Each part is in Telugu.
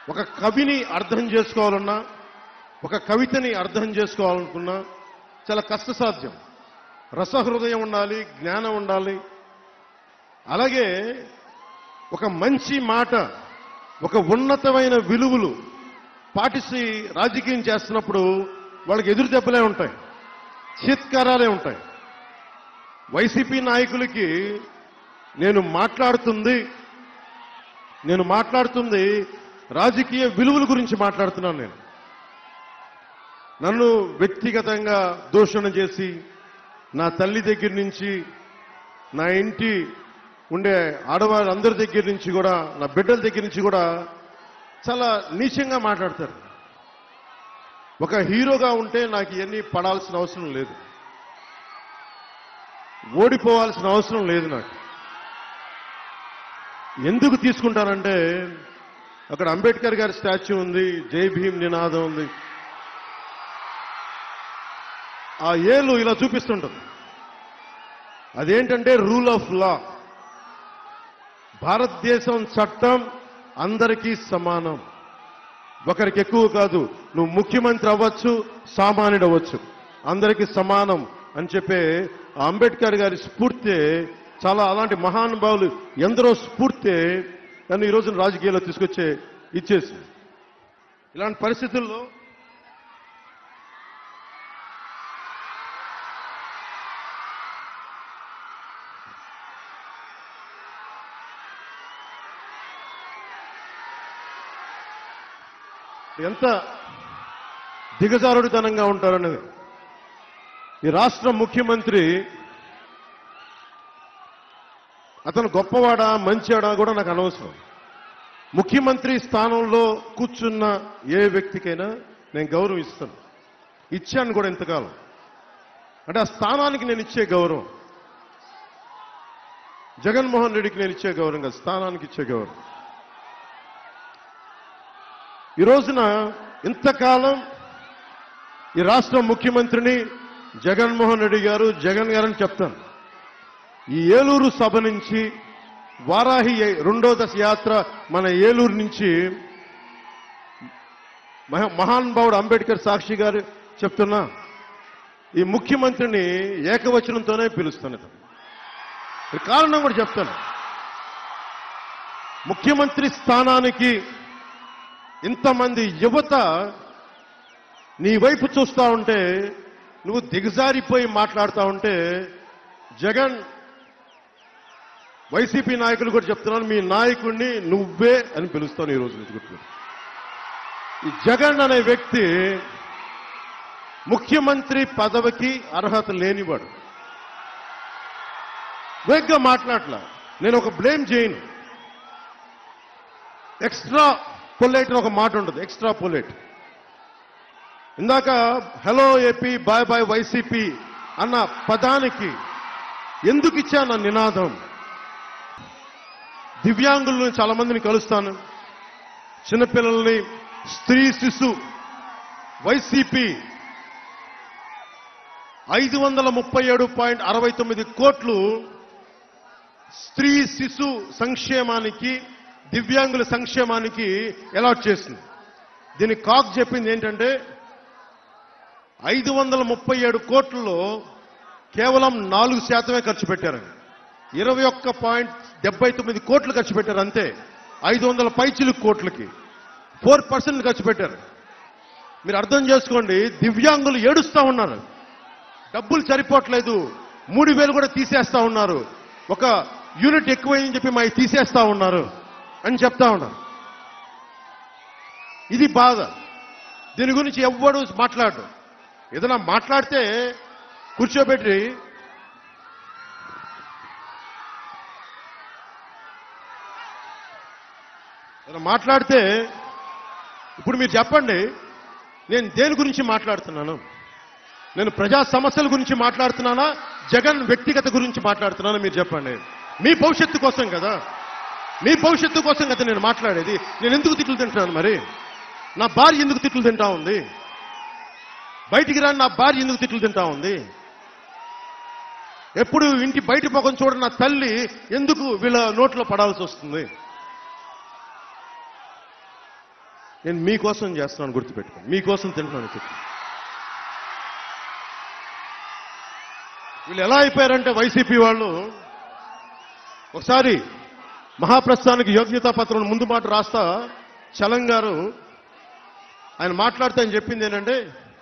ఒక కవిని అర్థం చేసుకోవాలన్నా ఒక కవితని అర్థం చేసుకోవాలనుకున్నా చాలా కష్టసాధ్యం రసహృదయం ఉండాలి జ్ఞానం ఉండాలి అలాగే ఒక మంచి మాట ఒక ఉన్నతమైన విలువలు పాటిసి రాజకీయం చేస్తున్నప్పుడు వాళ్ళకి ఎదురు దెబ్బలే ఉంటాయి చిత్కారాలే ఉంటాయి వైసీపీ నాయకులకి నేను మాట్లాడుతుంది నేను మాట్లాడుతుంది రాజకీయ విలువల గురించి మాట్లాడుతున్నాను నేను నన్ను వ్యక్తిగతంగా దూషణ చేసి నా తల్లి దగ్గర నుంచి నా ఇంటి ఉండే ఆడవాళ్ళందరి దగ్గర నుంచి కూడా నా బిడ్డల దగ్గర నుంచి కూడా చాలా నీచంగా మాట్లాడతారు ఒక హీరోగా ఉంటే నాకు ఇవన్నీ పడాల్సిన అవసరం లేదు ఓడిపోవాల్సిన అవసరం లేదు నాకు ఎందుకు తీసుకుంటానంటే అక్కడ అంబేద్కర్ గారి స్టాచ్యూ ఉంది జై భీమ్ నినాదం ఉంది ఆ ఏలు ఇలా చూపిస్తుంటుంది అదేంటంటే రూల్ ఆఫ్ లా భారతదేశం చట్టం అందరికీ సమానం ఒకరికి ఎక్కువ కాదు నువ్వు ముఖ్యమంత్రి అవ్వచ్చు సామాన్యుడు అవ్వచ్చు అందరికీ సమానం అని చెప్పే ఆ అంబేద్కర్ గారి స్ఫూర్తి చాలా అలాంటి మహానుభావులు ఎందరో స్ఫూర్తి నన్ను ఈ రోజున రాజకీయాల్లో తీసుకొచ్చే ఇచ్చేసింది ఇలాంటి పరిస్థితుల్లో ఎంత దిగజారుడితనంగా ఉంటారనేది ఈ రాష్ట్ర ముఖ్యమంత్రి అతను గొప్పవాడా మంచివాడా కూడా నాకు అనవసరం ముఖ్యమంత్రి స్థానంలో కూర్చున్న ఏ వ్యక్తికైనా నేను గౌరవం ఇస్తాను ఇచ్చాను కూడా ఇంతకాలం అంటే ఆ స్థానానికి నేను ఇచ్చే గౌరవం జగన్మోహన్ రెడ్డికి నేను ఇచ్చే గౌరవం కాదు స్థానానికి ఇచ్చే గౌరవం ఈ రోజున ఇంతకాలం ఈ రాష్ట్ర ముఖ్యమంత్రిని జగన్మోహన్ రెడ్డి గారు జగన్ గారని చెప్తాను ఈ ఏలూరు సభ నుంచి వారాహి రెండో దశ యాత్ర మన ఏలూరు నుంచి మహా- మహానుభావుడు అంబేద్కర్ సాక్షి గారు చెప్తున్నా ఈ ముఖ్యమంత్రిని ఏకవచనంతోనే పిలుస్తాను ఇతను. ఈ కారణం కూడా చెప్తాను ముఖ్యమంత్రి స్థానానికి ఇంతమంది యువత నీ వైపు చూస్తా ఉంటే నువ్వు దిగజారిపోయి మాట్లాడుతా ఉంటే జగన్ వైసీపీ నాయకులు కూడా చెప్తున్నాను మీ నాయకుడిని నువ్వే అని పిలుస్తాను ఈ రోజు నుంచి గుర్తు ఈ జగన్ అనే వ్యక్తి ముఖ్యమంత్రి పదవికి అర్హత లేనివాడు వేగ్గా మాట్లాడలా నేను ఒక బ్లేమ్ చేయను ఎక్స్ట్రా పొలైట్ ఒక మాట ఉంటుంది ఎక్స్ట్రా పొలైట్ ఇందాక hello AP bye bye YCP అన్న పదానికి ఎందుకు ఇచ్చాను ఆ నినాదం దివ్యాంగులను చాలా మందిని కలుస్తాను చిన్నపిల్లల్ని స్త్రీ శిశు వైసీపీ ఐదు వందల ముప్పై ఏడు పాయింట్ అరవై తొమ్మిది కోట్లు స్త్రీ శిశు సంక్షేమానికి దివ్యాంగుల సంక్షేమానికి అలాట్ చేసింది దీని కాక్ చెప్పింది ఏంటంటే ఐదు వందల ముప్పై ఏడు కోట్లలో కేవలం నాలుగు శాతమే ఖర్చు పెట్టారని ఇరవై ఒక్క పాయింట్ డెబ్బై తొమ్మిది కోట్లు ఖర్చు పెట్టారు అంతే ఐదు వందల పైచిలు కోట్లకి ఫోర్ పర్సెంట్ ఖర్చు పెట్టారు మీరు అర్థం చేసుకోండి దివ్యాంగులు ఏడుస్తా ఉన్నారు డబ్బులు సరిపోవట్లేదు మూడు వేలు కూడా తీసేస్తా ఉన్నారు ఒక యూనిట్ ఎక్కువైందని చెప్పి మావి తీసేస్తా ఉన్నారు అని చెప్తా ఉన్నారు ఇది బాధ దీని గురించి ఎవ్వడు మాట్లాడు ఏదైనా మాట్లాడితే కూర్చోబెట్టి ఏదైనా మాట్లాడితే ఇప్పుడు మీరు చెప్పండి నేను దేని గురించి మాట్లాడుతున్నాను నేను ప్రజా సమస్యల గురించి మాట్లాడుతున్నానా జగన్ వ్యక్తిగత గురించి మాట్లాడుతున్నానా మీరు చెప్పండి మీ భవిష్యత్తు కోసం కదా మీ భవిష్యత్తు కోసం కదా నేను మాట్లాడేది నేను ఎందుకు తిట్లు తింటున్నాను మరి నా భార్య ఎందుకు తిట్లు తింటా ఉంది బయటికి రాని నా భార్య ఎందుకు తిట్లు తింటా ఉంది ఎప్పుడు ఇంటి బయట ముఖం చూడని నా తల్లి ఎందుకు వీళ్ళ నోట్లో పడాల్సి వస్తుంది నేను మీకోసం చేస్తున్నాను గుర్తుపెట్టుకోండి మీకోసం తింటున్నాను చెప్పి వీళ్ళు ఎలా అయిపోయారంటే వైసీపీ వాళ్ళు ఒకసారి మహాప్రస్థానికి యోగ్యతా పత్రం ముందు మాట రాస్తా చలం గారు ఆయన మాట్లాడితే ఆయన చెప్పింది ఏంటంటే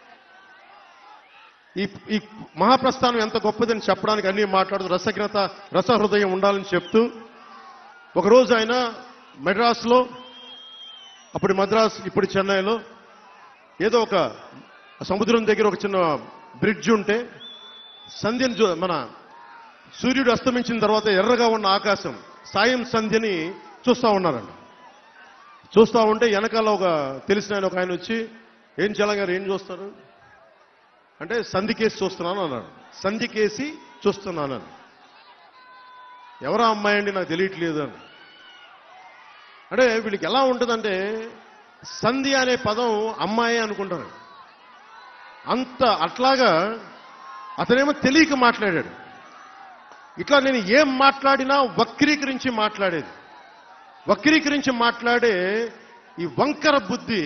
ఈ ఈ మహాప్రస్థానం ఎంత గొప్పదని చెప్పడానికి అన్ని మాట్లాడుతూ రసజ్ఞత రసహృదయం ఉండాలని చెప్తూ ఒకరోజు ఆయన మెడ్రాస్లో అప్పుడు మద్రాస్ ఇప్పుడు చెన్నైలో ఏదో ఒక సముద్రం దగ్గర ఒక చిన్న బ్రిడ్జ్ ఉంటే సంధ్యను చూ- మన సూర్యుడు అస్తమించిన తర్వాత ఎర్రగా ఉన్న ఆకాశం సాయం సంధ్యని చూస్తా ఉన్నారండి చూస్తా ఉంటే వెనకాల ఒక తెలిసిన ఆయన ఒక ఆయన వచ్చి ఏం చలం గారు ఏం చూస్తారు అంటే సంధికేసి చూస్తున్నాను అన్నాడు సంధికేసి చూస్తున్నాను అని ఎవరా అమ్మాయి అండి నాకు తెలియట్లేదు అని అంటే వీళ్ళకి ఎలా ఉంటుందంటే సంధి అనే పదం అమ్మాయి అనుకుంటారు అంత అట్లాగా అతనేమో తెలియక మాట్లాడాడు ఇట్లా నేను ఏం మాట్లాడినా వక్రీకరించి మాట్లాడేది వక్రీకరించి మాట్లాడే ఈ వంకర బుద్ధి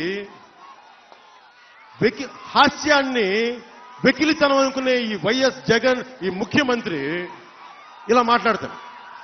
వెకి హాస్యాన్ని వెకిలితనం అనుకునే ఈ వైఎస్ జగన్ ఈ ముఖ్యమంత్రి ఇలా మాట్లాడతాడు